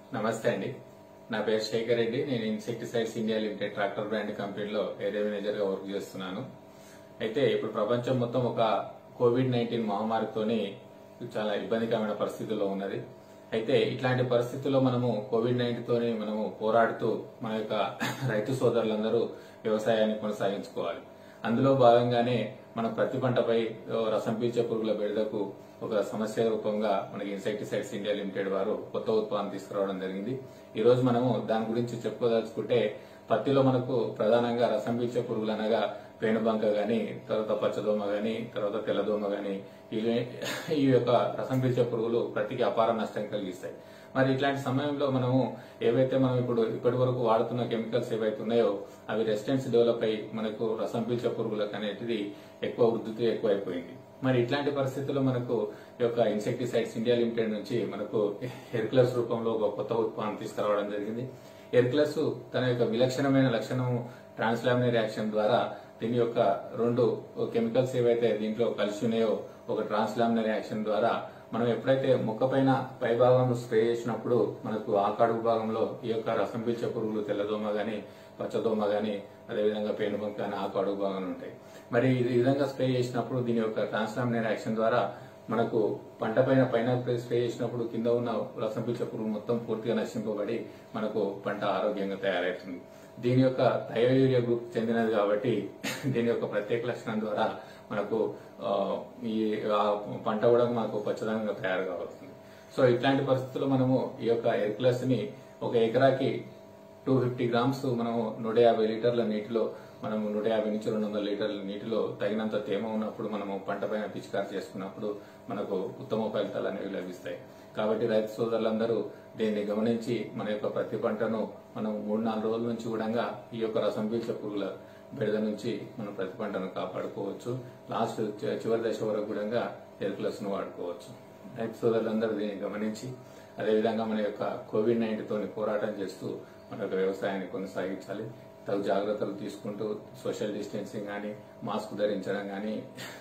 నమస్తే అండి నా పేరు శేఖర్ రెడ్డి నేను insecticides India limited tractor brand కంపెనీలో ఏరియా మేనేజర్ గా వర్క్ చేస్తున్నాను అయితే ఇప్పుడు ప్రపంచం మొత్తం ఒక కోవిడ్ నైన్టీన్ మహమ్మారితోని చాలా ఇబ్బందికరమైన పరిస్థితుల్లో ఉన్నది అయితే ఇట్లాంటి పరిస్థితుల్లో మనము కోవిడ్ నైన్టీన్ తోని మనము పోరాడుతూ మన యొక్క రైతు సోదరులందరూ వ్యవసాయాన్ని కొనసాగించుకోవాలి అందులో భాగంగానే మన ప్రతి పంటపై ఓ రసం పీల్చే పురుగుల బెడదకు ఒక సమస్య రూపంగా మనకి ఇన్సెక్టిసైడ్స్ ఇండియా లిమిటెడ్ వారు కొత్త ఉత్పత్తి తీసుకురావడం జరిగింది ఈ రోజు మనము దాని గురించి చెప్పుకోదలుచుకుంటే పత్తిలో మనకు ప్రధానంగా రసం పీల్చే పురుగులు అనగా పేనుబంక గాని తర్వాత పచ్చదోమ గాని తర్వాత తెల్లదోమ గాని ఇవి ఈ యొక్క రసం పీల్చే పురుగులు ప్రతికి అపార నష్టం కలిగిస్తాయి మరి ఇట్లాంటి సమయంలో మనము ఏవైతే మనం ఇప్పుడు ఇప్పటి వరకు వాడుతున్న కెమికల్స్ ఏవైతే ఉన్నాయో అవి రెసిస్టెన్స్ డెవలప్ అయి మనకు రసం పీల్చే పురుగులకు అనేటిది ఎక్కువ వృద్ధితో ఎక్కువైపోయింది మరి ఇట్లాంటి పరిస్థితుల్లో మనకు ఈ యొక్క ఇన్సెక్టిసైడ్స్ ఇండియా లిమిటెడ్ నుంచి మనకు హెర్క్లస్ రూపంలో ఒక కొత్త ఉత్పత్తి తీసుకురావడం జరిగింది హెర్క్లస్ తన యొక్క విలక్షణమైన లక్షణం ట్రాన్స్లామినరీ రియాక్షన్ ద్వారా దీని యొక్క రెండు కెమికల్స్ ఏవైతే దీంట్లో కలిసి ఉన్నాయో ఒక ట్రాన్స్లామినరీ యాక్షన్ ద్వారా మనం ఎప్పుడైతే మొక్క పైన పై భాగంలో స్ప్రే చేసినప్పుడు మనకు ఆకాడు భాగంలో ఈ యొక్క రసం పీల్చే పురుగులు తెల్లదోమ గాని పచ్చదోమ గాని అదేవిధంగా పేనుబంక కానీ ఆకాడు భాగంలో ఉంటాయి మరి ఈ విధంగా స్ప్రే చేసినప్పుడు దీని యొక్క ట్రాన్స్లామినరీ యాక్షన్ ద్వారా మనకు పంట పైన పైన స్ప్రే చేసినప్పుడు కింద ఉన్న రసం పీల్చే పురుగు మొత్తం పూర్తిగా నశింపబడి మనకు పంట ఆరోగ్యంగా తయారవుతుంది దీని యొక్క థయోయూరియా గ్రూప్ చెందినది కాబట్టి దీని యొక్క ప్రత్యేక లక్షణం ద్వారా మనకు ఆ, ఈ ఆ పంట కూడా మనకు పచ్చదనంగా తయారు కావస్తుంది సో ఇట్లాంటి పరిస్థితుల్లో మనము ఈ యొక్క ఎర్క్లస్ ని ఒక ఎకరాకి టూ ఫిఫ్టీ గ్రామ్స్ మనము నూట యాభై లీటర్ల నీటిలో మనము నూట యాభై నుంచి రెండు వందల లీటర్ల నీటిలో తగినంత తేమ ఉన్నప్పుడు మనము పంట పైన పిచికారి చేసుకున్నప్పుడు మనకు ఉత్తమ ఫలితాలు అనేవి లభిస్తాయి కాబట్టి రైతు సోదరులందరూ దీన్ని గమనించి మన యొక్క ప్రతి పంటను మనం మూడు నాలుగు రోజుల నుంచి కూడా ఈ యొక్క రసం పీల్చే పురుగుల బెడద నుంచి మనం ప్రతి పంటను కాపాడుకోవచ్చు లాస్ట్ చి- చివరి దశ వరకు కూడా హెల్ప్లెస్ ను వాడుకోవచ్చు రైతు సోదరులందరూ దీన్ని గమనించి అదేవిధంగా మన యొక్క కోవిడ్ నైన్టీన్ తోని పోరాటం చేస్తూ మన యొక్క వ్యవసాయాన్ని కొనసాగించాలి తగు జాగ్రత్తలు తీసుకుంటూ సోషల్ డిస్టెన్సింగ్ కానీ మాస్క్ ధరించడం కానీ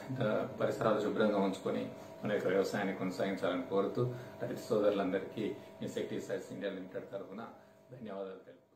పరిసరాలు శుభ్రంగా ఉంచుకొని మన యొక్క వ్యవసాయాన్ని కొనసాగించాలని కోరుతూ రైతు సోదరులందరికీ ఇన్సెక్టిసైడ్స్ ఇండియా లిమిటెడ్ తరఫున ధన్యవాదాలు తెలుపు